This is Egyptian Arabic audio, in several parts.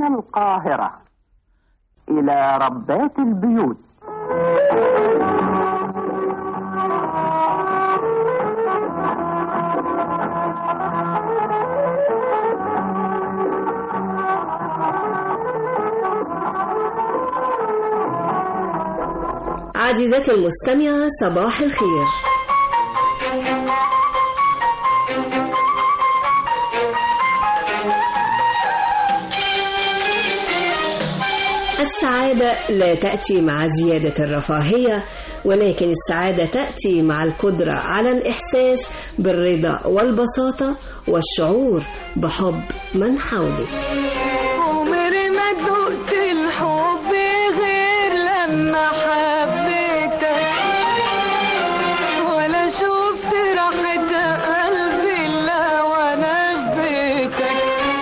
من القاهرة إلى ربات البيوت عزيزتي المستمعة صباح الخير السعادة لا تأتي مع زيادة الرفاهية ولكن السعادة تأتي مع القدرة على الإحساس بالرضا والبساطة والشعور بحب من حولك عمري ما دقت الحب غير لما حبيتك ولا شفت راحة قلبي إلا وأنا في بيتك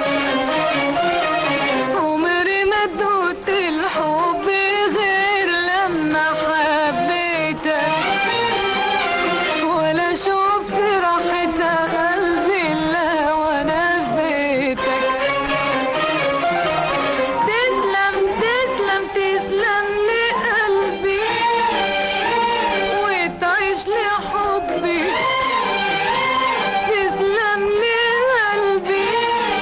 عمري ما دقت الحب غير لما حبيتك ولا شفت راحة قلبي إلا وأنا في بيتك تسلم تسلم تسلم لقلبي وتعيش لحبي تسلم لقلبي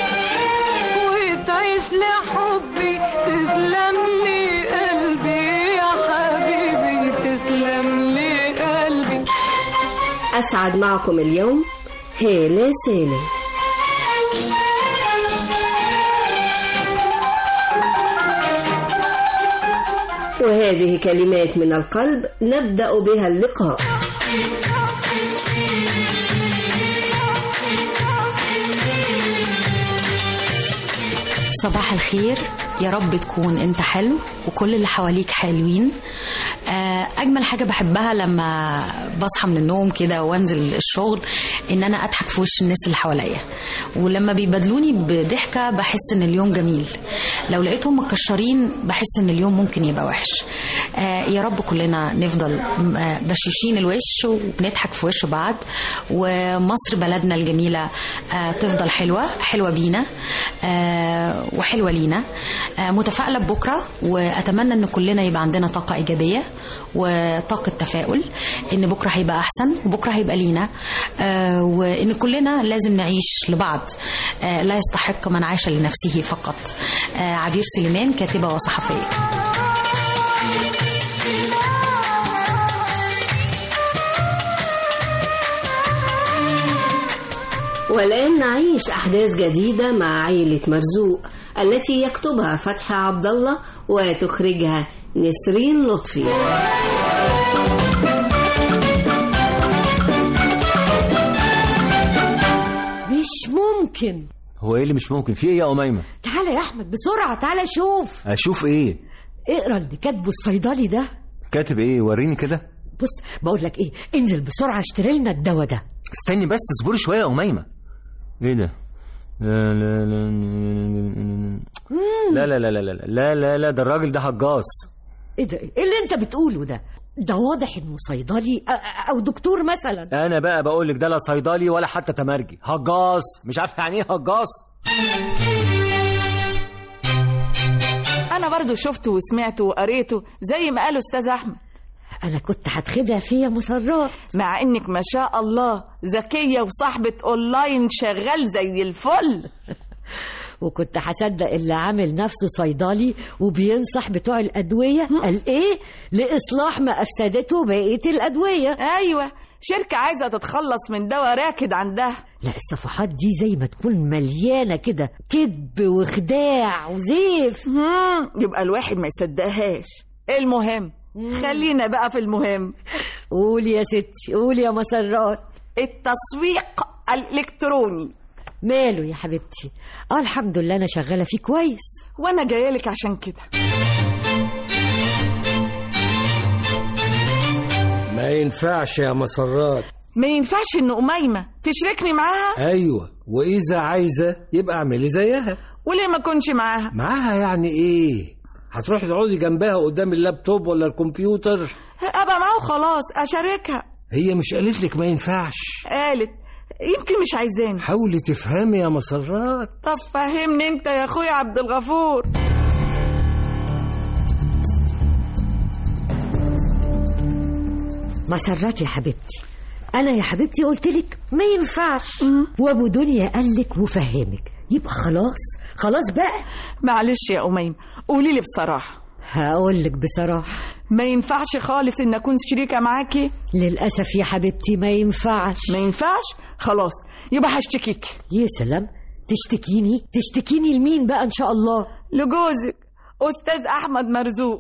وتعيش لحبي تسلم لقلبي يا حبيبي تسلم لقلبي أسعد معكم اليوم هالة سالم وهذه كلمات من القلب نبدأ بها اللقاء صباح الخير يا رب تكون انت حلو وكل اللي حواليك حلوين آه، اجمل حاجه بحبها لما بصحى من النوم كده وانزل الشغل ان انا اضحك في وش الناس اللي حواليا ولما بيبادلوني بضحكه بحس ان اليوم جميل لو لقيتهم مكشرين بحس ان اليوم ممكن يبقى وحش آه، يا رب كلنا نفضل آه، بشوشين الوش وبنضحك في وش بعض ومصر بلدنا الجميله آه، تفضل حلوه حلوه بينا آه، وحلوه لينا آه، متفائله ببكره واتمنى ان كلنا يبقى عندنا طاقه ايجابيه وطاقه تفاؤل ان بكره هيبقى احسن وبكره هيبقى لينا آه، وان كلنا لازم نعيش لبعض آه، لا يستحق من عاش لنفسه فقط آه، عبير سليمان كاتبه وصحفيه والآن نعيش أحداث جديدة مع عائلة مرزوق التي يكتبها فتحي عبد الله وتخرجها نسرين لطفي مش ممكن هو ايه اللي مش ممكن في ايه يا اميمه تعالى يا احمد بسرعه تعالى شوف اشوف ايه اقرا اللي كاتبه الصيدلي ده كاتب ايه وريني كده بص بقول لك ايه انزل بسرعه اشتري لنا الدواء ده استني بس اصبري شويه يا اميمه ايه ده لا لا لا لا لا لا لا لا لا لا لا ده الراجل ده هجاص ايه ده ايه اللي انت بتقوله ده ده واضح انه صيدلي أ- أ- او دكتور مثلا انا بقى بقول لك ده لا صيدلي ولا حتى تمرجي هجاص مش عارف يعني ايه هجاص انا برضو شفته وسمعته وقريته زي ما قاله استاذ احمد انا كنت هتخدع فيا مسرات مع انك ما شاء الله ذكيه وصاحبه اونلاين شغال زي الفل وكنت هصدق اللي عامل نفسه صيدلي وبينصح بتوع الادويه قال ايه لاصلاح ما افسدته بقيه الادويه ايوه شركه عايزه تتخلص من دواء راكد عندها لا الصفحات دي زي ما تكون مليانه كده كذب وخداع وزيف مم، يبقى الواحد ما يصدقهاش المهم خلينا بقى في المهم قول يا ستي قول يا مسرات التسويق الالكتروني ماله يا حبيبتي اه الحمد لله انا شغاله فيه كويس وانا جايلك عشان كده ما ينفعش يا مسرات ما ينفعش ان اميمه تشركني معاها ايوه واذا عايزه يبقى اعملي زيها وليه ما كنش معاها معاها يعني ايه هتروحي تقعدي جنبها قدام اللابتوب ولا الكمبيوتر ابقى معاه خلاص اشاركها هي مش قالت لك ما ينفعش قالت يمكن مش عايزاني حاولي تفهمي يا مسرات طب فهمني انت يا اخويا عبد الغفور مسرات يا حبيبتي انا يا حبيبتي قلت لك ما ينفعش وابو دنيا قال لك وفهمك يبقى خلاص خلاص بقى معلش يا أميم قولي لي بصراحة هقول لك بصراحه ما ينفعش خالص ان اكون شريكة معاكي للاسف يا حبيبتي ما ينفعش ما ينفعش خلاص يبقى هشتكيك يا سلام تشتكيني تشتكيني لمين بقى ان شاء الله لجوزك استاذ احمد مرزوق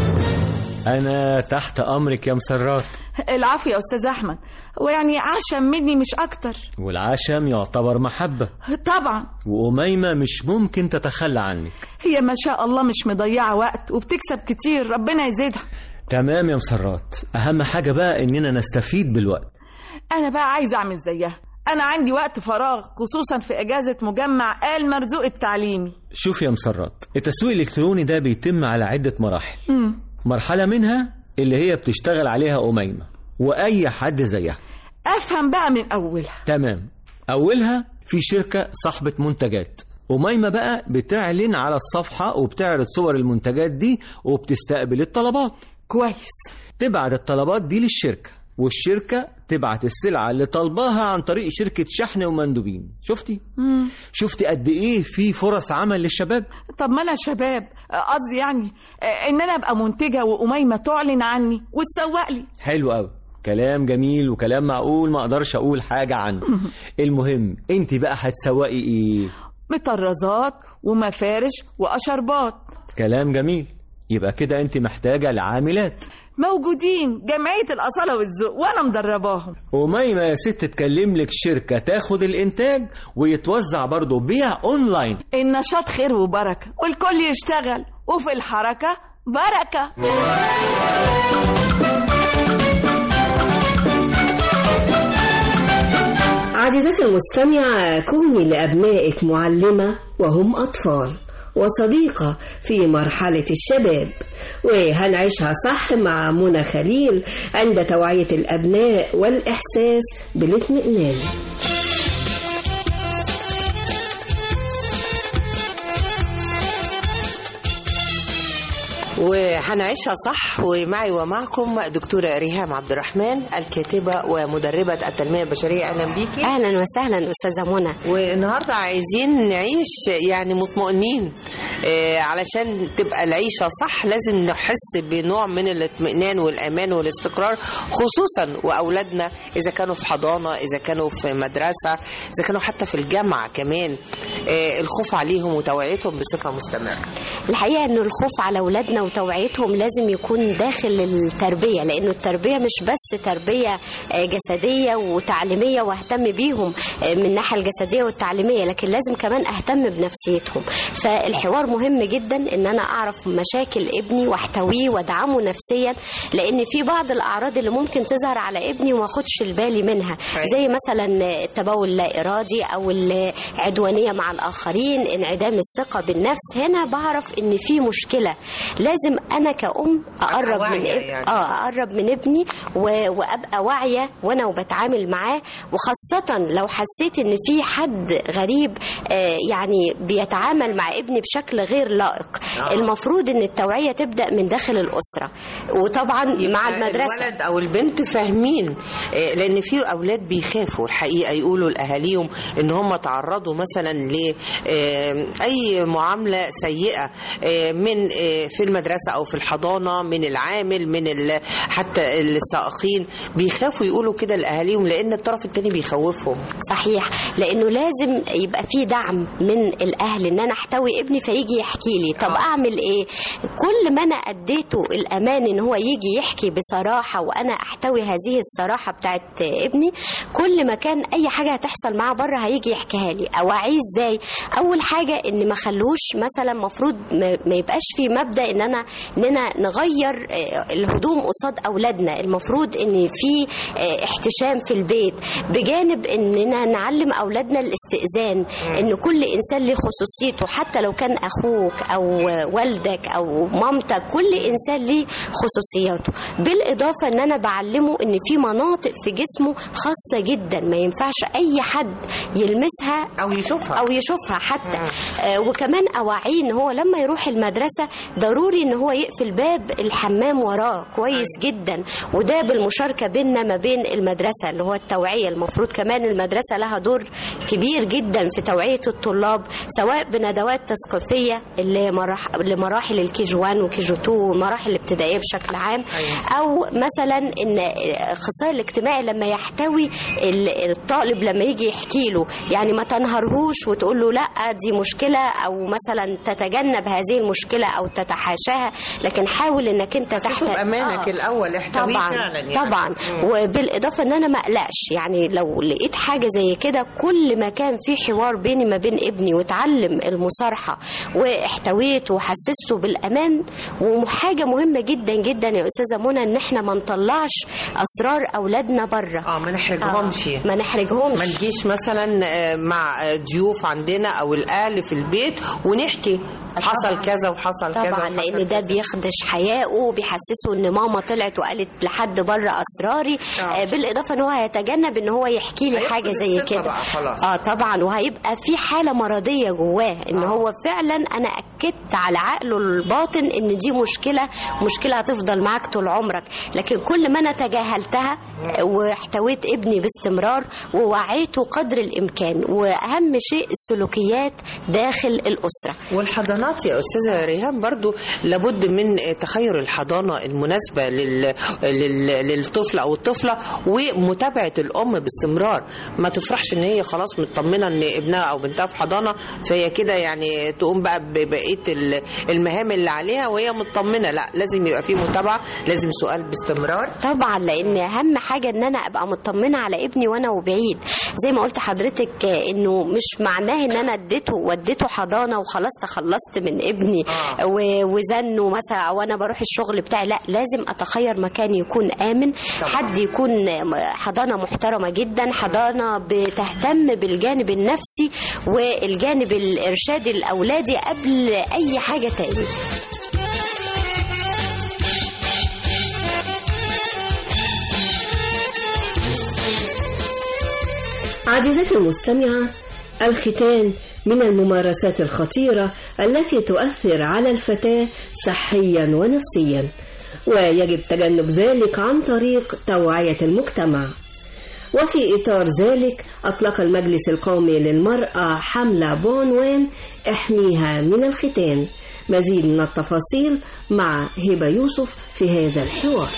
انا تحت امرك يا مسرات العفو يا استاذ احمد ويعني عشم مني مش اكتر والعشم يعتبر محبة طبعا وأميمة مش ممكن تتخلى عنك هي ما شاء الله مش مضيعة وقت وبتكسب كتير ربنا يزيدها تمام يا مسرات أهم حاجة بقى إننا نستفيد بالوقت انا بقى عايزة اعمل زيها انا عندي وقت فراغ خصوصا في اجازة مجمع آل مرزوق التعليمي شوف يا مسرات التسويق الإلكتروني ده بيتم على عدة مراحل مم. مرحلة منها اللي هي بتشتغل عليها أميمة وأي حد زيها افهم بقى من اولها تمام أولها في شركة صاحبة منتجات أميمة بقى بتعلن على الصفحة وبتعرض صور المنتجات دي وبتستقبل الطلبات كويس تبعت الطلبات دي للشركة والشركة تبعت السلعة اللي طالباها عن طريق شركة شحن ومندوبين شفتي؟ مم. شفتي قد إيه في فرص عمل للشباب؟ طب ما انا شباب قصدي يعني آه، ان انا ابقى منتجة واميمة تعلن عني وتسوق لي حلو قوي كلام جميل وكلام معقول ما اقدرش اقول حاجة عنه المهم انت بقى هتسوقي ايه مطرزات ومفارش واشربات كلام جميل يبقى كده انت محتاجة لعاملات موجودين جمعية الأصالة والذوق وأنا مدرباهم وميمة يا ست تكلم لك شركة تاخد الانتاج ويتوزع برضه بيع اونلاين النشاط خير وبركة والكل يشتغل وفي الحركة بركة عزيزتي المستمعة كوني لأبنائك معلمة وهم أطفال وصديقة في مرحلة الشباب وهنعيشها صح مع منى خليل عند توعية الأبناء والإحساس بالاطمئنان وهنعيشها صح ومعي ومعكم دكتورة ريهام عبد الرحمن الكاتبة ومدربة التنمية البشرية أهلا بيكي اهلا وسهلا استاذه منى والنهاردة عايزين نعيش يعني مطمئنين آه، علشان تبقى العيشة صح لازم نحس بنوع من الاطمئنان والأمان والاستقرار خصوصا وأولادنا إذا كانوا في حضانة إذا كانوا في مدرسة إذا كانوا حتى في الجامعة كمان آه، الخوف عليهم وتوعيتهم بصفة مستمرة الحقيقه ان الخوف على اولادنا وتوعيتهم لازم يكون داخل التربيه لانه التربيه مش بس تربيه آه، جسديه وتعليميه واهتم بيهم آه، من الناحيه الجسديه والتعليميه لكن لازم كمان اهتم بنفسيتهم فالحوار مهم جدا ان انا اعرف مشاكل ابني واحتويه وادعمه نفسيا لان في بعض الاعراض اللي ممكن تظهر على ابني وما اخدش البالي منها زي مثلا التبول اللا ارادي او العدوانيه مع الاخرين انعدام الثقه بالنفس هنا بعرف ان في مشكله لازم انا كأم اقرب من واعية اب... يعني. اه اقرب من ابني و... وابقى واعيه وانا وبتعامل معاه وخاصه لو حسيت ان في حد غريب آه يعني بيتعامل مع ابني بشكل غير لائق آه. المفروض ان التوعيه تبدا من داخل الاسره وطبعا مع المدرسه الولد او البنت فاهمين آه، لان في اولاد بيخافوا الحقيقه يقولوا لاهاليهم ان هم تعرضوا مثلا ل آه، اي معامله سيئه آه، من آه، في المدرسه او في الحضانه من العامل من ال- حتى السائقين بيخافوا يقولوا كده لاهاليهم لان الطرف الثاني بيخوفهم صحيح لانه لازم يبقى في دعم من الاهل ان انا احتوي ابني فيجي يحكي لي طب اعمل ايه كل ما انا اديته الامان ان هو يجي يحكي بصراحه وانا احتوي هذه الصراحه بتاعت ابني كل ما كان اي حاجه هتحصل معاه بره هيجي يحكيها لي اوعيه ازاي اول حاجه ان ما خلوش مثلا مفروض ما ما يبقاش في مبدا ان انا اننا نغير آه، الهدوم قصاد اولادنا المفروض ان في آه، احتشام في البيت بجانب اننا نعلم اولادنا الاستئذان ان كل انسان له خصوصيته حتى لو كان اخوه اخوك او والدك او مامتك كل انسان ليه خصوصياته بالاضافه ان انا بعلمه ان في مناطق في جسمه خاصه جدا ما ينفعش اي حد يلمسها او يشوفها او يشوفها حتى آه وكمان اوعيه ان هو لما يروح المدرسه ضروري ان هو يقفل باب الحمام وراه كويس جدا وده بالمشاركه بيننا ما بين المدرسه اللي هو التوعيه المفروض كمان المدرسه لها دور كبير جدا في توعيه الطلاب سواء بندوات تثقيفيه اللي هي مراح- لمراحل الكي جي 1 وكي جي 2 والمراحل الابتدائيه بشكل عام او مثلا ان الاخصائي الاجتماعي لما يحتوي ال- الطالب لما يجي يحكي له يعني ما تنهرهوش وتقول له لا دي مشكله او مثلا تتجنب هذه المشكله او تتحاشاها لكن حاول انك انت تحت بأمانك الأول احتويه طبعا فعلا يعني. طبعا مم. وبالاضافه ان انا ما اقلقش يعني لو لقيت حاجه زي كده كل ما كان في حوار بيني ما بين ابني واتعلم المصارحه واحتويته وحسسته بالامان وحاجه مهمه جدا جدا يا استاذه منى ان احنا ما نطلعش اسرار اولادنا بره اه ما نحرجهمش ما نحرجهمش ما نجيش مثلا آه، مع آه، ضيوف عندنا او الاهل في البيت ونحكي حصل كذا وحصل كذا طبعا وحصل لان ده بيخدش حياءه وبيحسسه ان ماما طلعت وقالت لحد بره اسراري آه. بالاضافه ان هو هيتجنب ان هو يحكي لي هيفقد حاجه زي الثقة كده بقى خلاص. اه طبعا وهيبقى في حاله مرضيه جواه ان هو فعلا انا اكدت على عقله الباطن ان دي مشكله مشكله هتفضل معاك طول عمرك لكن كل ما انا تجاهلتها واحتويت ابني باستمرار ووعيته قدر الامكان واهم شيء السلوكيات داخل الاسره والحضانات يا استاذه ريهام برضو لابد من تخير الحضانه المناسبه لل... لل... للطفل او الطفله ومتابعه الام باستمرار ما تفرحش ان هي خلاص مطمنه ان ابنها او بنتها في حضانه فهي كده يعني تقوم بقى ببقيه ال- المهام اللي عليها وهي مطمنه لا لازم يبقى في متابعه لازم سؤال باستمرار طبعا لان اهم حاجه ان انا ابقى مطمنه على ابني وانا وبعيد زي ما قلت حضرتك آه، انه مش معناه ان انا اديته وديته حضانه وخلاص تخلصت من ابني آه. و- وزنه مثلا او انا بروح الشغل بتاعي لا لازم اتخير مكان يكون امن حد يكون حضانه محترمه جدا حضانه بتهتم بالجانب النفسي والجانب الارشادي الاولادي قبل اي حاجه تاني عزيزتي المستمعة الختان من الممارسات الخطيرة التي تؤثر على الفتاة صحيا ونفسيا ويجب تجنب ذلك عن طريق توعية المجتمع وفي إطار ذلك أطلق المجلس القومي للمرأة حملة بعنوان احميها من الختان مزيد من التفاصيل مع هبة يوسف في هذا الحوار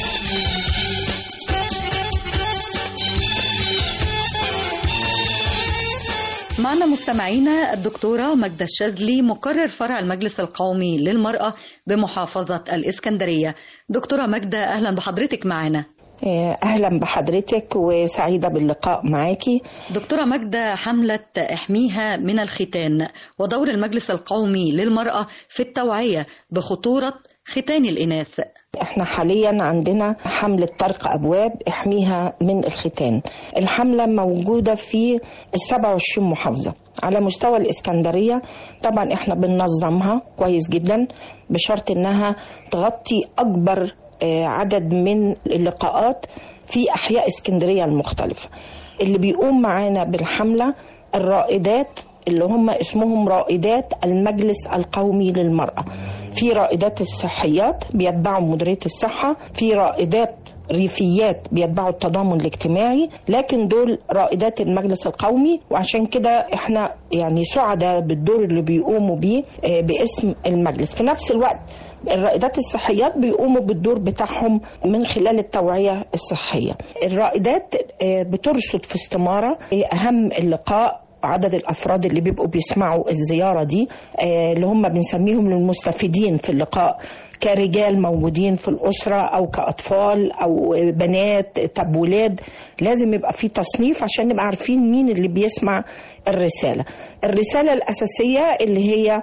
معنا مستمعينا الدكتورة مجدة الشاذلي مقرر فرع المجلس القومي للمرأة بمحافظة الإسكندرية دكتورة مجدة أهلا بحضرتك معنا أهلا بحضرتك وسعيدة باللقاء معاكي دكتورة مجدة حملة احميها من الختان ودور المجلس القومي للمرأة في التوعية بخطورة ختان الإناث احنا حاليا عندنا حملة طرق أبواب احميها من الختان الحملة موجودة في ال 27 محافظة على مستوى الإسكندرية طبعا احنا بننظمها كويس جدا بشرط انها تغطي أكبر آه، عدد من اللقاءات في أحياء اسكندرية المختلفة اللي بيقوم معانا بالحملة الرائدات اللي هم اسمهم رائدات المجلس القومي للمرأة في رائدات الصحيات بيتبعوا مديرية الصحة في رائدات ريفيات بيتبعوا التضامن الاجتماعي لكن دول رائدات المجلس القومي وعشان كده احنا يعني سعداء بالدور اللي بيقوموا بيه آه، باسم المجلس في نفس الوقت الرائدات الصحيات بيقوموا بالدور بتاعهم من خلال التوعية الصحية الرائدات آه، بترصد في استمارة آه، أهم اللقاء عدد الافراد اللي بيبقوا بيسمعوا الزياره دي آه، اللي هم بنسميهم للمستفيدين في اللقاء كرجال موجودين في الاسره او كاطفال او بنات طب ولاد لازم يبقى في تصنيف عشان نبقى عارفين مين اللي بيسمع الرساله الرساله الاساسيه اللي هي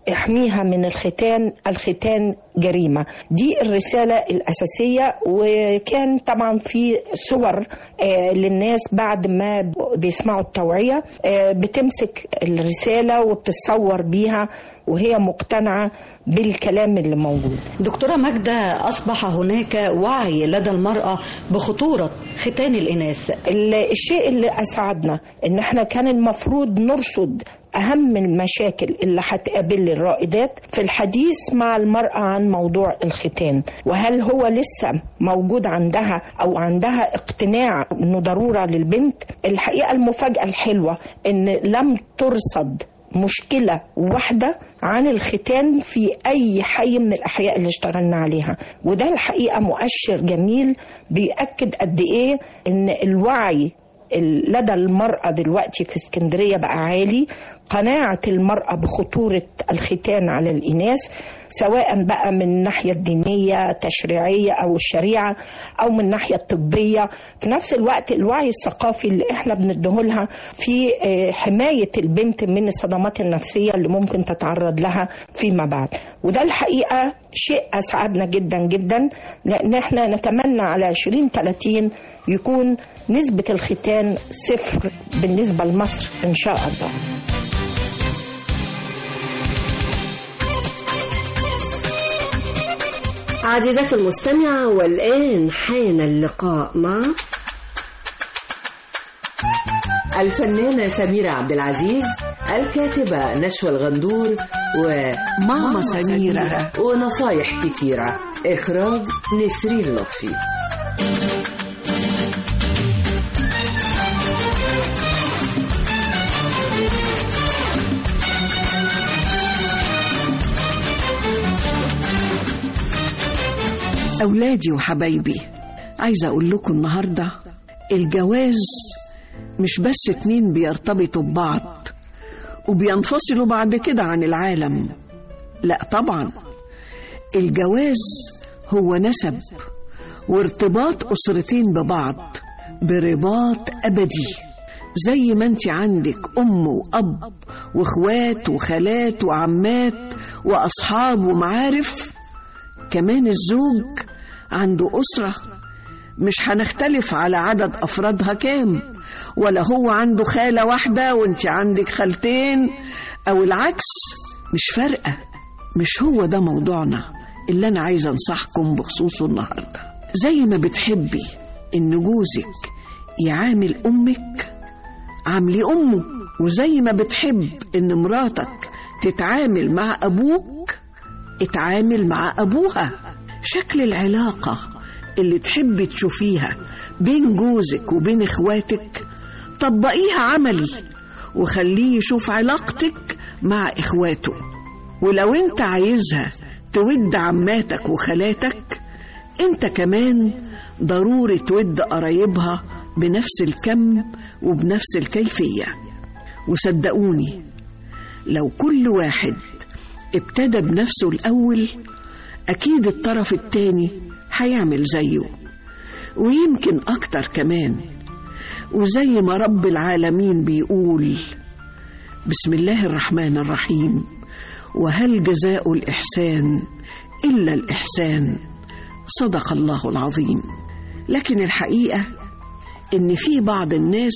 احميها من الختان الختان جريمة دي الرسالة الأساسية وكان طبعا في صور آه، للناس بعد ما بيسمعوا التوعية آه، بتمسك الرسالة وبتصور بيها وهي مقتنعة بالكلام اللي موجود دكتورة ماجدة أصبح هناك وعي لدى المرأة بخطورة ختان الإناث ال- الشيء اللي أسعدنا إن احنا كان المفروض نرصد أهم المشاكل اللي هتقابل الرائدات في الحديث مع المرأة عن موضوع الختان وهل هو لسه موجود عندها أو عندها اقتناع إنه ضرورة للبنت الحقيقة المفاجأة الحلوة إن لم ترصد مشكلة واحدة عن الختان في أي حي من الأحياء اللي اشتغلنا عليها وده الحقيقة مؤشر جميل بيأكد قد إيه إن الوعي ال- لدى المرأة دلوقتي في اسكندرية بقى عالي قناعة المرأة بخطورة الختان على الإناث سواء بقى من الناحية الدينية تشريعية أو الشريعة أو من الناحية الطبية في نفس الوقت الوعي الثقافي اللي احنا بندهولها في آه، حماية البنت من الصدمات النفسية اللي ممكن تتعرض لها فيما بعد وده الحقيقة شيء أسعدنا جدا جدا لأن احنا نتمنى على 2030 يكون نسبة الختان صفر بالنسبة لمصر إن شاء الله عزيزتي المستمعة والآن حان اللقاء مع الفنانة سميرة عبد العزيز الكاتبة نشوى الغندور وماما سميرة ونصايح كتيرة إخراج نسرين لطفي أولادي وحبايبي عايزة أقول لكم النهاردة الجواز مش بس اتنين بيرتبطوا ببعض وبينفصلوا بعد كده عن العالم لا طبعا الجواز هو نسب وارتباط أسرتين ببعض برباط أبدي زي ما انت عندك أم وأب وإخوات وخالات وعمات وأصحاب ومعارف كمان الزوج عنده أسرة مش هنختلف على عدد أفرادها كام ولا هو عنده خالة واحدة وانت عندك خالتين أو العكس مش فارقة مش هو ده موضوعنا اللي أنا عايزة أنصحكم بخصوصه النهاردة زي ما بتحبي إن جوزك يعامل أمك عاملي أمه وزي ما بتحب إن مراتك تتعامل مع أبوك اتعامل مع أبوها شكل العلاقة اللي تحبي تشوفيها بين جوزك وبين إخواتك طبقيها عملي وخليه يشوف علاقتك مع إخواته ولو أنت عايزها تود عماتك وخالاتك أنت كمان ضروري تود قرايبها بنفس الكم وبنفس الكيفية وصدقوني لو كل واحد ابتدى بنفسه الأول أكيد الطرف التاني هيعمل زيه ويمكن أكتر كمان وزي ما رب العالمين بيقول بسم الله الرحمن الرحيم وهل جزاء الإحسان إلا الإحسان صدق الله العظيم لكن الحقيقة إن في بعض الناس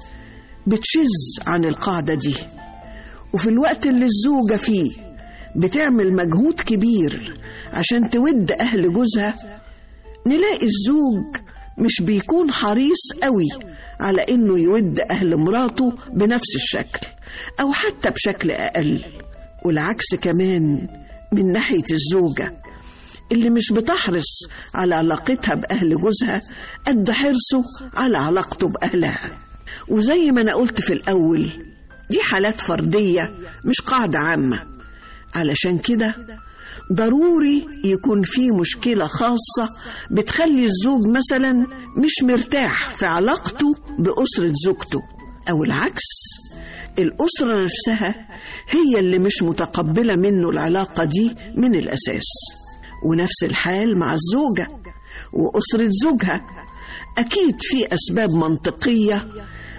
بتشز عن القاعدة دي وفي الوقت اللي الزوجة فيه بتعمل مجهود كبير عشان تود أهل جوزها نلاقي الزوج مش بيكون حريص قوي على إنه يود أهل مراته بنفس الشكل أو حتى بشكل أقل والعكس كمان من ناحية الزوجة اللي مش بتحرص على علاقتها بأهل جوزها قد حرصه على علاقته بأهلها وزي ما أنا قلت في الأول دي حالات فردية مش قاعدة عامة علشان كده ضروري يكون في مشكلة خاصة بتخلي الزوج مثلا مش مرتاح في علاقته بأسرة زوجته أو العكس الأسرة نفسها هي اللي مش متقبلة منه العلاقة دي من الأساس ونفس الحال مع الزوجة وأسرة زوجها أكيد في أسباب منطقية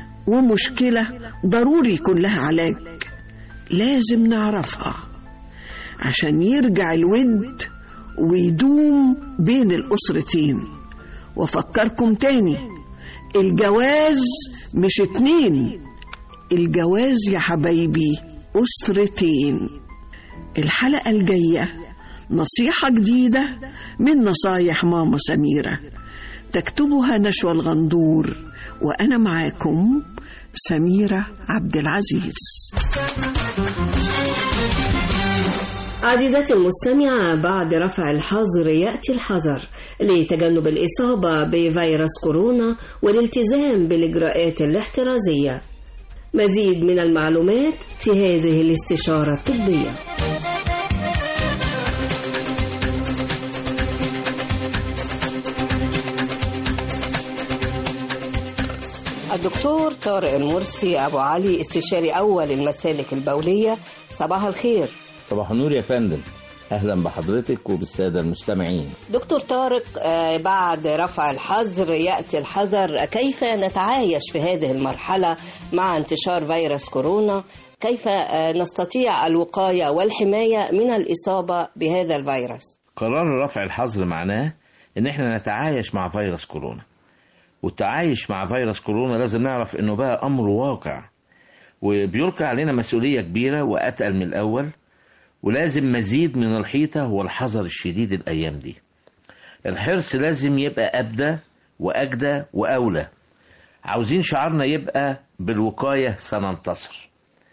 ومشكلة ضروري يكون لها علاج لازم نعرفها عشان يرجع الود ويدوم بين الأسرتين وفكركم تاني الجواز مش اتنين الجواز يا حبايبي أسرتين الحلقة الجاية نصيحة جديدة من نصايح ماما سميرة تكتبها نشوى الغندور وأنا معاكم سميرة عبد العزيز عزيزتي المستمعة بعد رفع الحظر يأتي الحذر لتجنب الإصابة بفيروس كورونا والالتزام بالإجراءات الاحترازية مزيد من المعلومات في هذه الاستشارة الطبية الدكتور طارق المرسي أبو علي استشاري أول المسالك البولية صباح الخير صباح النور يا فندم اهلا بحضرتك وبالساده المستمعين دكتور طارق آه، بعد رفع الحظر يأتي الحذر كيف نتعايش في هذه المرحلة مع انتشار فيروس كورونا كيف آه، نستطيع الوقاية والحماية من الإصابة بهذا الفيروس قرار رفع الحظر معناه ان احنا نتعايش مع فيروس كورونا والتعايش مع فيروس كورونا لازم نعرف انه بقى امر واقع وبيلقى علينا مسؤوليه كبيره واتقل من الاول ولازم مزيد من الحيطه والحذر الشديد الايام دي الحرص لازم يبقى ابدى واجدى واولى عاوزين شعارنا يبقى بالوقايه سننتصر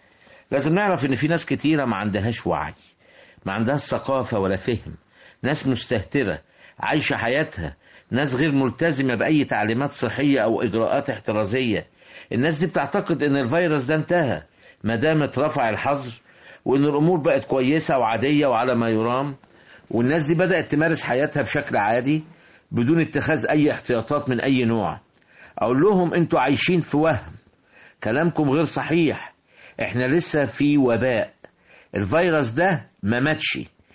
لازم نعرف ان في ناس كتيره ما عندهاش وعي ما عندهاش ثقافه ولا فهم ناس مستهتره عايشه حياتها ناس غير ملتزمه باي تعليمات صحيه او اجراءات احترازيه الناس دي بتعتقد ان الفيروس ده انتهى ما دام اترفع الحظر وان الامور بقت كويسه وعاديه وعلى ما يرام والناس دي بدات تمارس حياتها بشكل عادي بدون اتخاذ اي احتياطات من اي نوع اقول لهم انتوا عايشين في وهم كلامكم غير صحيح احنا لسه في وباء الفيروس ده ما ماتش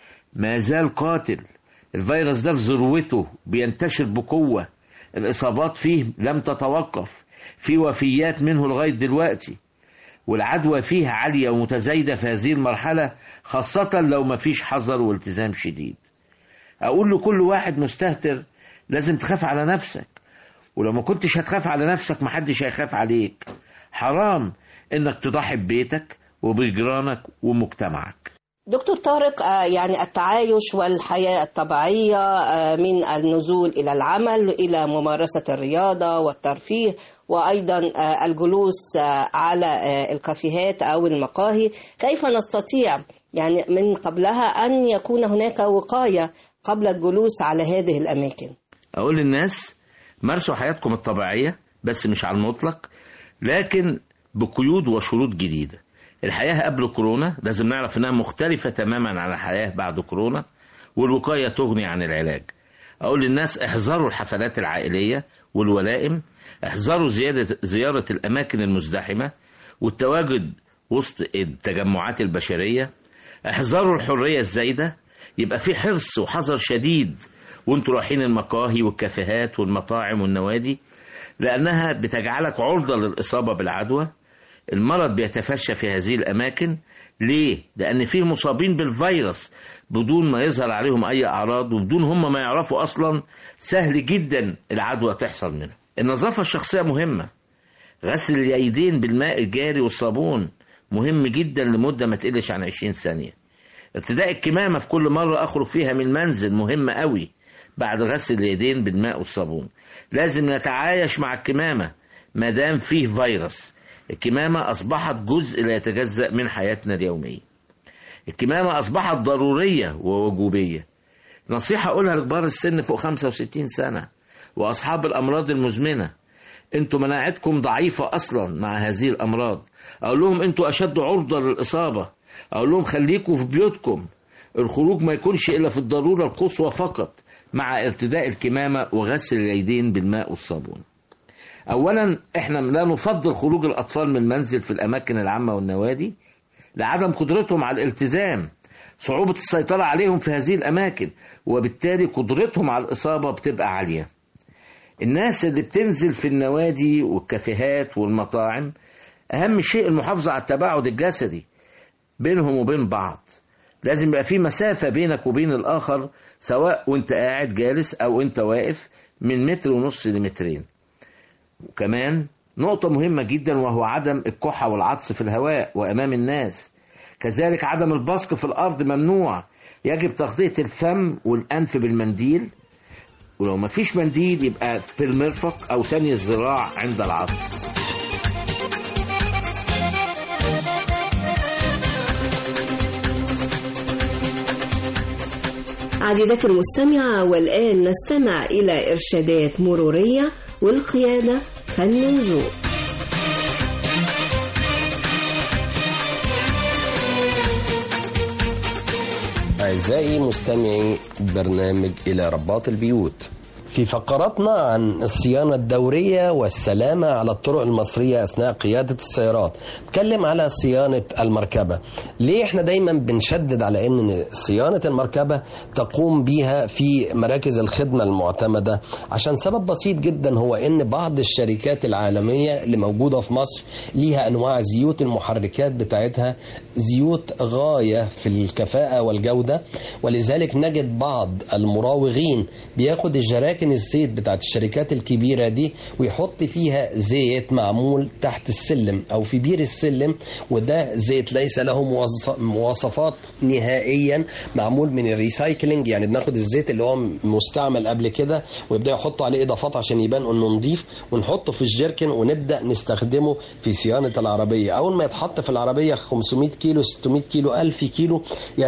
ما زال قاتل الفيروس ده في ذروته بينتشر بقوة الإصابات فيه لم تتوقف في وفيات منه لغاية دلوقتي والعدوى فيه عالية ومتزايدة في هذه المرحلة خاصة لو ما فيش حذر والتزام شديد أقول لكل واحد مستهتر لازم تخاف على نفسك ولو ما كنتش هتخاف على نفسك محدش هيخاف عليك حرام انك تضحي ببيتك وبجيرانك ومجتمعك دكتور طارق آه، يعني التعايش والحياة الطبيعية آه، من النزول إلى العمل إلى ممارسة الرياضة والترفيه وأيضا آه، الجلوس آه، على آه، الكافيهات أو المقاهي كيف نستطيع يعني من قبلها أن يكون هناك وقاية قبل الجلوس على هذه الأماكن اقول للناس مارسوا حياتكم الطبيعية بس مش على المطلق لكن بقيود وشروط جديدة الحياة قبل كورونا لازم نعرف انها مختلفة تماما عن الحياة بعد كورونا والوقاية تغني عن العلاج اقول للناس احذروا الحفلات العائلية والولائم احذروا زيادة زيارة الاماكن المزدحمة والتواجد وسط التجمعات البشرية احذروا الحرية الزايدة يبقى في حرص وحذر شديد وانتوا رايحين المقاهي والكافيهات والمطاعم والنوادي لأنها بتجعلك عرضة للإصابة بالعدوى المرض بيتفشى في هذه الأماكن ليه؟ لأن فيه مصابين بالفيروس بدون ما يظهر عليهم أي أعراض وبدون هم ما يعرفوا أصلا سهل جدا العدوى تحصل منه النظافة الشخصية مهمة غسل اليدين بالماء الجاري والصابون مهم جدا لمدة ما تقلش عن 20 ثانية ارتداء الكمامة في كل مرة أخرج فيها من المنزل مهم قوي بعد غسل اليدين بالماء والصابون لازم نتعايش مع الكمامة ما دام فيه فيروس الكمامة أصبحت جزء لا يتجزأ من حياتنا اليومية الكمامة أصبحت ضرورية ووجوبية نصيحة أقولها لكبار السن فوق 65 سنة وأصحاب الأمراض المزمنة انتوا مناعتكم ضعيفة أصلا مع هذه الأمراض أقول لهم انتوا أشد عرضة للإصابة أقول لهم خليكوا في بيوتكم الخروج ما يكونش إلا في الضرورة القصوى فقط مع ارتداء الكمامة وغسل اليدين بالماء والصابون أولا احنا لا نفضل خروج الأطفال من المنزل في الأماكن العامة والنوادي لعدم قدرتهم على الالتزام صعوبة السيطرة عليهم في هذه الأماكن وبالتالي قدرتهم على الإصابة بتبقى عالية الناس اللي بتنزل في النوادي والكافيهات والمطاعم أهم شيء المحافظة على التباعد الجسدي بينهم وبين بعض لازم يبقى في مسافة بينك وبين الآخر سواء وانت قاعد جالس أو انت واقف من متر ونص لمترين وكمان نقطة مهمة جدا وهو عدم الكحة والعطس في الهواء وأمام الناس كذلك عدم البصق في الأرض ممنوع يجب تغطية الفم والأنف بالمنديل ولو ما فيش منديل يبقى في المرفق أو ثاني الذراع عند العطس عزيزتي المستمعة والآن نستمع إلى إرشادات مرورية والقيادة فن وذوق أعزائي مستمعي برنامج إلى رباط البيوت في فقراتنا عن الصيانة الدورية والسلامة على الطرق المصرية أثناء قيادة السيارات نتكلم على صيانة المركبة ليه احنا دايما بنشدد على ان صيانة المركبة تقوم بها في مراكز الخدمة المعتمدة عشان سبب بسيط جدا هو ان بعض الشركات العالمية اللي موجودة في مصر ليها انواع زيوت المحركات بتاعتها زيوت غاية في الكفاءة والجودة ولذلك نجد بعض المراوغين بياخد الجراكن الزيت بتاعت الشركات الكبيرة دي ويحط فيها زيت معمول تحت السلم او في بير السلم وده زيت ليس له موص- مواصفات نهائيا معمول من الريسايكلينج يعني بناخد الزيت اللي هو مستعمل قبل كده ويبدا يحطوا عليه اضافات عشان يبان انه نضيف ونحطه في الجيركن ونبدا نستخدمه في صيانه العربيه اول ما يتحط في العربيه 500 كيلو 600 كيلو 1000 كيلو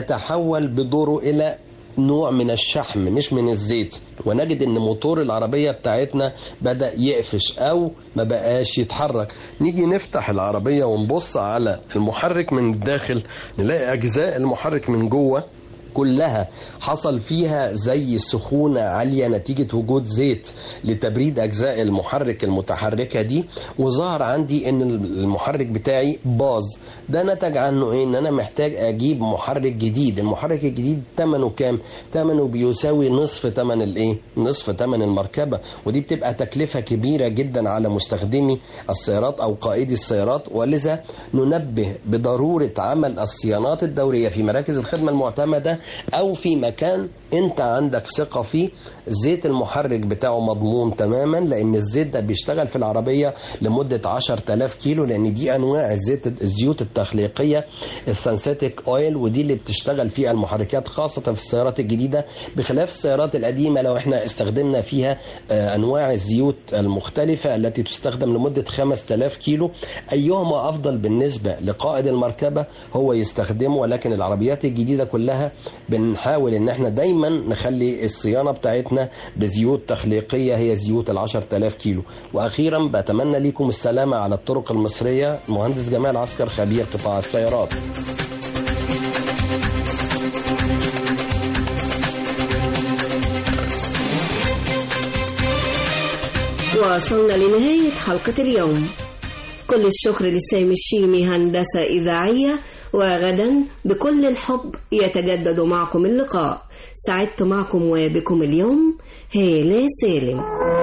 يتحول بدوره الى نوع من الشحم مش من الزيت ونجد ان موتور العربية بتاعتنا بدأ يقفش او ما بقاش يتحرك نيجي نفتح العربية ونبص على المحرك من الداخل نلاقي اجزاء المحرك من جوه كلها حصل فيها زي سخونة عالية نتيجة وجود زيت لتبريد أجزاء المحرك المتحركة دي وظهر عندي إن المحرك بتاعي باظ ده نتج عنه إيه؟ إن أنا محتاج أجيب محرك جديد المحرك الجديد ثمنه كام؟ ثمنه بيساوي نصف ثمن الإيه؟ نصف ثمن المركبة ودي بتبقى تكلفة كبيرة جدا على مستخدمي السيارات أو قائدي السيارات ولذا ننبه بضرورة عمل الصيانات الدورية في مراكز الخدمة المعتمدة او في مكان انت عندك ثقة فيه زيت المحرك بتاعه مضمون تماما لان الزيت ده بيشتغل في العربية لمدة 10000 كيلو لان دي انواع الزيت الزيوت التخليقية السنسيتك اويل ودي اللي بتشتغل فيها المحركات خاصة في السيارات الجديدة بخلاف السيارات القديمة لو احنا استخدمنا فيها آه، انواع الزيوت المختلفة التي تستخدم لمدة 5000 كيلو ايهما افضل بالنسبة لقائد المركبة هو يستخدمه ولكن العربيات الجديدة كلها بنحاول ان احنا دايما نخلي الصيانة بتاعتنا بزيوت تخليقية هي زيوت ال 10000 كيلو واخيرا بتمنى لكم السلامة على الطرق المصرية مهندس جمال عسكر خبير قطاع السيارات وصلنا لنهاية حلقة اليوم كل الشكر لسامي الشيمي هندسة إذاعية وغدا بكل الحب يتجدد معكم اللقاء سعدت معكم وبكم اليوم هالة سالم